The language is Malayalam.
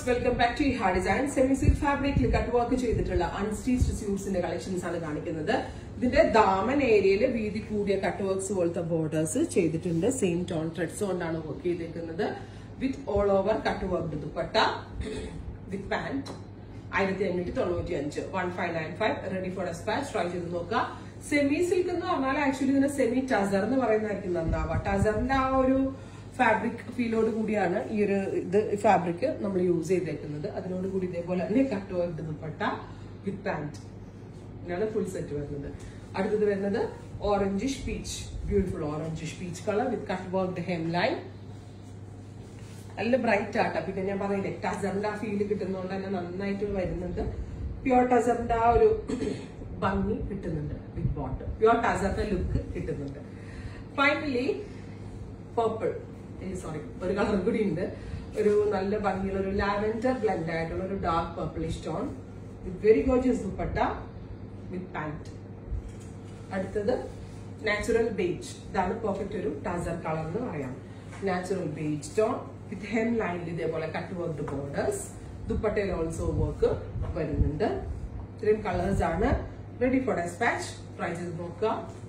welcome back to ah design semi silk ഫാബ്രിക്കിൽ കട്ട് വർക്ക് ചെയ്തിട്ടുള്ള അൺസ്റ്റീച്ച്ഡ് സ്യൂട്ട്സിന്റെ കളക്ഷൻസ് ആണ് കാണിക്കുന്നത് ഇതിന്റെ ദാമൻ ഏരിയയിൽ വീതി കൂടിയ കട്ട് വർക്ക്സ് പോലത്തെ ബോർഡേഴ്സ് ചെയ്തിട്ടുണ്ട് സെയിം ടോൺ ത്രെഡ്സ് കൊണ്ടാണ് വർക്ക് ചെയ്തേക്കുന്നത് with all over cut work dupatta with pant ആയിരത്തി അഞ്ഞൂറ്റി തൊണ്ണൂറ്റി അഞ്ച് one five nine five ready for dispatch try ചെയ്ത് നോക്കുക സെമി സിൽക്ക് എന്ന് പറഞ്ഞാൽ ആക്ച്വലി ഇതിന് സെമി ടസർ എന്ന് പറയുന്നതായിരിക്കും നന്നാവുക ടസറിന്റെ ആ ഒരു ഫാബ്രിക് ഫീലോട് കൂടിയാണ് ഈ ഒരു ഇത് ഫാബ്രിക് നമ്മൾ യൂസ് ചെയ്തേക്കുന്നത് അതിനോട് കൂടി ഇതേപോലെ തന്നെ cut work dupatta with pant ഇതാണ് ഫുൾ സെറ്റ് വരുന്നത് അടുത്തത് വരുന്നത് orangish peach beautiful orangish peach colour with cut work hem line നല്ല ബ്രൈറ്റ് ആട്ടാ പിന്നെ ഞാൻ പറയില്ലേ ടസറിന്റെ ആ ഫീല് കിട്ടുന്നതുകൊണ്ട് തന്നെ നന്നായിട്ട് വരുന്നുണ്ട് പ്യോർ ടസറിന്റെ ആ ഒരു ഭംഗി കിട്ടുന്നുണ്ട് ബിഗ് ബോട്ട് പ്യോർ ടസറിന്റെ ലുക്ക് കിട്ടുന്നുണ്ട് ഫൈനലി പർപ്പിൾ സോറി ഒരു കളർ കൂടി ഉണ്ട് ഒരു നല്ല ഭംഗിയുള്ള ഒരു ലാവൻഡർ ബ്ലെൻഡ് ആയിട്ടുള്ള ഒരു dark purplish tone with very gorgeous dupatta with pant അടുത്തത് നാച്ചുറൽ ബേജ് ഇതാണ് പെർഫെക്റ്റ് ഒരു ടസർ കളർ എന്ന് പറയാം natural beige tone with hem ലൈനിൽ ഇതേപോലെ കട്ട് വർക്ക് ബോർഡേഴ്സ് ദുപ്പട്ടയിൽ ഓൾസോ വർക്ക് വരുന്നുണ്ട് ഇത്രയും കളേഴ്സ് ആണ് റെഡി ഫോർ ഡെസ്പാച്ച് ട്രൈ ചെയ്ത് നോക്കുക